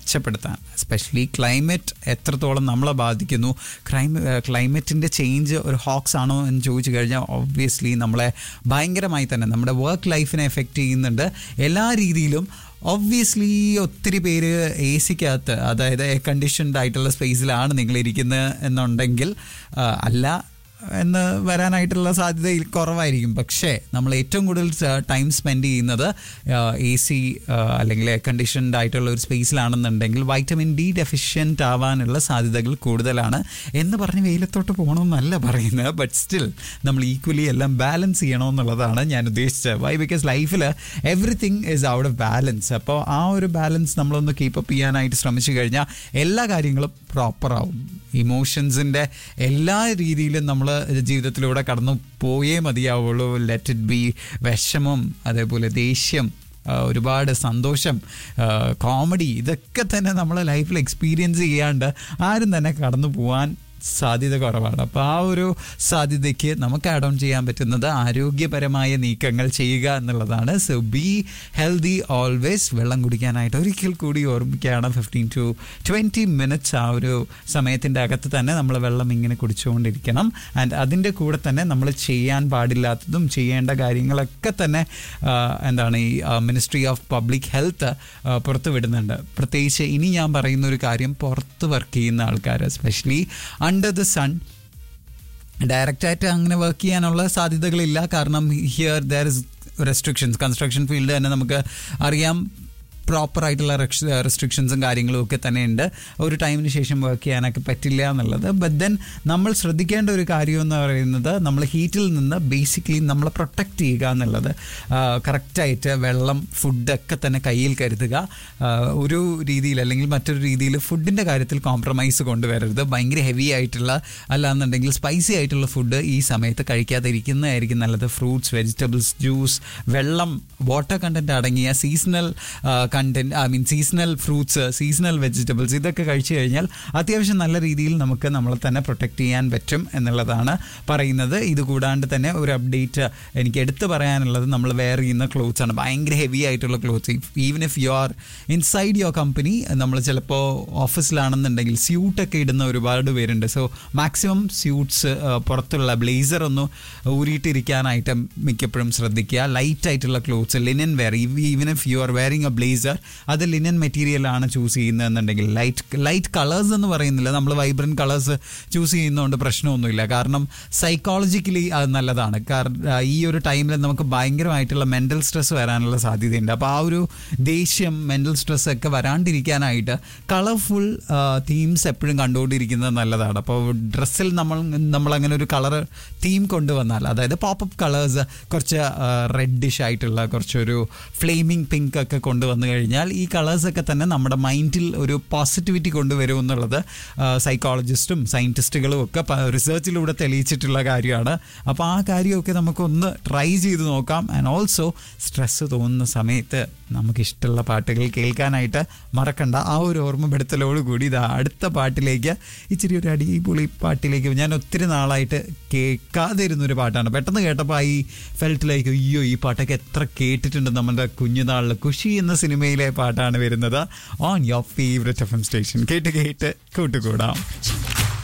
മെച്ചപ്പെടുത്താൻ especially climate എത്രത്തോളം നമ്മളെ ബാധിക്കുന്നു ക്ലൈമ ക്ലൈമറ്റിൻ്റെ ചേഞ്ച് ഒരു ഹോക്സ് ആണോ എന്ന് ചോദിച്ചു കഴിഞ്ഞാൽ ഒബ്വിയസ്ലി നമ്മളെ ഭയങ്കരമായി തന്നെ നമ്മുടെ വർക്ക് ലൈഫിനെ എഫക്റ്റ് ചെയ്യുന്നുണ്ട് എല്ലാ രീതിയിലും ഒബ്വിയസ്ലി ഒത്തിരി പേര് എ സിക്കകത്ത് അതായത് എയർ കണ്ടീഷൻഡ് ആയിട്ടുള്ള സ്പേസിലാണ് നിങ്ങൾ ഇരിക്കുന്നത് എന്നുണ്ടെങ്കിൽ ആ, അല്ല എന്ന് വരാനായിട്ടുള്ള സാധ്യത കുറവായിരിക്കും പക്ഷേ നമ്മൾ ഏറ്റവും കൂടുതൽ ടൈം സ്പെൻഡ് ചെയ്യുന്നത് എ സി അല്ലെങ്കിൽ എയർ കണ്ടീഷൻഡ് ആയിട്ടുള്ള ഒരു സ്പേസിലാണെന്നുണ്ടെങ്കിൽ വൈറ്റമിൻ ഡി ഡെഫിഷ്യൻ്റ് ആവാനുള്ള സാധ്യതകൾ കൂടുതലാണ് എന്ന് പറഞ്ഞ് വെയിലത്തോട്ട് പോകണമെന്നല്ല പറയുന്നത് ബട്ട് സ്റ്റിൽ നമ്മൾ ഈക്വലി എല്ലാം ബാലൻസ് ചെയ്യണമെന്നുള്ളതാണ് ഞാൻ ഉദ്ദേശിച്ചത് വൈ ബിക്കോസ് ലൈഫിൽ everything is out of balance അപ്പോൾ ആ ഒരു ബാലൻസ് നമ്മളൊന്ന് കീപ്പപ്പ് ചെയ്യാനായിട്ട് ശ്രമിച്ചു കഴിഞ്ഞാൽ എല്ലാ കാര്യങ്ങളും പ്രോപ്പറാവും ഇമോഷൻസിൻ്റെ എല്ലാ രീതിയിലും നമ്മൾ ജീവിതത്തിലൂടെ കടന്നു പോയേ മതിയാവുള്ളൂ ലെറ്റ് ഇറ്റ് ബി വിഷമം അതേപോലെ ദേഷ്യം ആ, ഒരുപാട് സന്തോഷം കോമഡി ഇതൊക്കെ തന്നെ നമ്മളെ ലൈഫിൽ എക്സ്പീരിയൻസ് ചെയ്യാണ്ട് ആരും തന്നെ കടന്നു പോകാൻ സാധ്യത കുറവാണ് അപ്പോൾ ആ ഒരു സാധ്യതയ്ക്ക് നമുക്ക് ആഡ് ഓൺ ചെയ്യാൻ പറ്റുന്നത് ആരോഗ്യപരമായ നീക്കങ്ങൾ ചെയ്യുക എന്നുള്ളതാണ് സോ ബി ഹെൽതി ഓൾവേസ് വെള്ളം കുടിക്കാനായിട്ട് ഒരിക്കൽ കൂടി ഓർമ്മിക്കുകയാണ് ഫിഫ്റ്റീൻ ടു ട്വൻറ്റി മിനിറ്റ്സ് ആ ഒരു സമയത്തിൻ്റെ അകത്ത് തന്നെ നമ്മൾ വെള്ളം ഇങ്ങനെ കുടിച്ചുകൊണ്ടിരിക്കണം ആൻഡ് അതിൻ്റെ കൂടെ തന്നെ നമ്മൾ ചെയ്യാൻ പാടില്ലാത്തതും ചെയ്യേണ്ട കാര്യങ്ങളൊക്കെ തന്നെ ആ, എന്താണ് ഈ മിനിസ്ട്രി ഓഫ് പബ്ലിക് ഹെൽത്ത് പുറത്തു വിടുന്നുണ്ട് പ്രത്യേകിച്ച് ഇനി ഞാൻ പറയുന്ന ഒരു കാര്യം പുറത്ത് വർക്ക് ചെയ്യുന്ന ആൾക്കാർ എസ്പെഷ്യലി അണ്ടർ ദ സൺ ഡയറക്റ്റായിട്ട് അങ്ങനെ വർക്ക് ചെയ്യാനുള്ള സാധ്യതകളില്ല കാരണം here there is restrictions construction field തന്നെ നമുക്ക് അറിയാം പ്രോപ്പർ ആയിട്ടുള്ള റെസ്ട്രിക്ഷൻസും കാര്യങ്ങളും ഒക്കെ തന്നെ ഉണ്ട് ഒരു ടൈമിന് ശേഷം വർക്ക് ചെയ്യാനൊക്കെ പറ്റില്ല എന്നുള്ളത് ബട്ട് ദെൻ നമ്മൾ ശ്രദ്ധിക്കേണ്ട ഒരു കാര്യം എന്ന് പറയുന്നത് നമ്മൾ ഹീറ്റിൽ നിന്ന് ബേസിക്കലി നമ്മളെ പ്രൊട്ടക്റ്റ് ചെയ്യുക എന്നുള്ളത് കറക്റ്റായിട്ട് വെള്ളം ഫുഡൊക്കെ തന്നെ കയ്യിൽ കരുതുക ആ, ഒരു രീതിയിൽ അല്ലെങ്കിൽ മറ്റൊരു രീതിയിൽ ഫുഡിൻ്റെ കാര്യത്തിൽ കോംപ്രമൈസ് കൊണ്ടുവരരുത് ഭയങ്കര ഹെവി ആയിട്ടുള്ള അല്ലാന്നുണ്ടെങ്കിൽ സ്പൈസി ആയിട്ടുള്ള ഫുഡ് ഈ സമയത്ത് കഴിക്കാതിരിക്കുന്നതായിരിക്കും നല്ലത് ഫ്രൂട്ട്സ് വെജിറ്റബിൾസ് ജ്യൂസ് വെള്ളം വാട്ടർ കണ്ടന്റ് അടങ്ങിയ seasonal content I mean seasonal fruits seasonal vegetables ഇതൊക്കെ കഴിച്ചു കഴിഞ്ഞാൽ അത്യാവശ്യം നല്ല രീതിയിൽ നമുക്ക് നമ്മളെ തന്നെ പ്രൊട്ടക്റ്റ് ചെയ്യാൻ പറ്റും എന്നുള്ളതാണ് പറയുന്നത് ഇത് കൂടാണ്ട് തന്നെ ഒരു അപ്ഡേറ്റ് എനിക്ക് എടുത്തു പറയാനുള്ളത് നമ്മൾ വെയർ ചെയ്യുന്ന ക്ലോത്ത്സ് ആണ് ഭയങ്കര ഹെവി ആയിട്ടുള്ള clothes even if you are inside your company നമ്മൾ ചിലപ്പോൾ ഓഫീസിലാണെന്നുണ്ടെങ്കിൽ സ്യൂട്ടൊക്കെ ഇടുന്ന ഒരുപാട് പേരുണ്ട് സോ മാക്സിമം സ്യൂട്ട്സ് പുറത്തുള്ള ബ്ലേസർ ഒന്ന് ഊരിയിട്ടിരിക്കാനായിട്ട് മിക്കപ്പോഴും ശ്രദ്ധിക്കുക ലൈറ്റ് ആയിട്ടുള്ള clothes linen wear even if you are wearing a blazer അത് ലിനൻ മെറ്റീരിയൽ ആണ് ചൂസ് ചെയ്യുന്നതെന്നുണ്ടെങ്കിൽ ലൈറ്റ് ലൈറ്റ് കളേഴ്സ് എന്ന് പറയുന്നില്ല നമ്മൾ വൈബ്രൻറ്റ് കളേഴ്സ് ചൂസ് ചെയ്യുന്നതുകൊണ്ട് പ്രശ്നമൊന്നുമില്ല കാരണം സൈക്കോളജിക്കലി അത് നല്ലതാണ് കാരണം ഈ ഒരു ടൈമിൽ നമുക്ക് ഭയങ്കരമായിട്ടുള്ള മെൻ്റൽ സ്ട്രെസ് വരാനുള്ള സാധ്യതയുണ്ട് അപ്പോൾ ആ ഒരു ദേഷ്യം മെൻ്റൽ സ്ട്രെസ് ഒക്കെ വരാണ്ടിരിക്കാനായിട്ട് കളർഫുൾ തീംസ് എപ്പോഴും കണ്ടുകൊണ്ടിരിക്കുന്നത് നല്ലതാണ് അപ്പോൾ ഡ്രസ്സിൽ നമ്മൾ നമ്മളങ്ങനെ ഒരു കളർ തീം കൊണ്ടുവന്നാൽ അതായത് പോപ്പപ്പ് കളേഴ്സ് കുറച്ച് റെഡിഷ് ആയിട്ടുള്ള കുറച്ചൊരു ഫ്ലെയിമിങ് പിങ്ക് ഒക്കെ കൊണ്ടുവന്നു കഴിഞ്ഞാൽ ഈ കളേഴ്സൊക്കെ തന്നെ നമ്മുടെ മൈൻഡിൽ ഒരു പോസിറ്റിവിറ്റി കൊണ്ടുവരും എന്നുള്ളത് സൈക്കോളജിസ്റ്റും സയൻറ്റിസ്റ്റുകളും ഒക്കെ റിസർച്ചിലൂടെ തെളിയിച്ചിട്ടുള്ള കാര്യമാണ് അപ്പോൾ ആ കാര്യമൊക്കെ നമുക്കൊന്ന് ട്രൈ ചെയ്ത് നോക്കാം ആൻഡ് ഓൾസോ സ്ട്രെസ്സ് തോന്നുന്ന സമയത്ത് നമുക്കിഷ്ടമുള്ള പാട്ടുകൾ കേൾക്കാനായിട്ട് മറക്കണ്ട ആ ഒരു ഓർമ്മപ്പെടുത്തലോട് കൂടി ഇതാ അടുത്ത പാട്ടിലേക്ക് ഇച്ചിരി ഒരു അടിപൊളി പാട്ടിലേക്ക് ഞാൻ ഒത്തിരി നാളായിട്ട് കേൾക്കാതെ ഇരുന്നൊരു പാട്ടാണ് പെട്ടെന്ന് കേട്ടപ്പോൾ ഈ ഫെൽറ്റിലേക്ക് അയ്യോ ഈ പാട്ടൊക്കെ എത്ര കേട്ടിട്ടുണ്ട് നമ്മുടെ കുഞ്ഞുനാളിൽ ഖുഷി എന്ന സിനിമയിലെ പാട്ടാണ് വരുന്നത് on your favourite F M station കേട്ട് കേട്ട് കൂട്ടുകൂടാം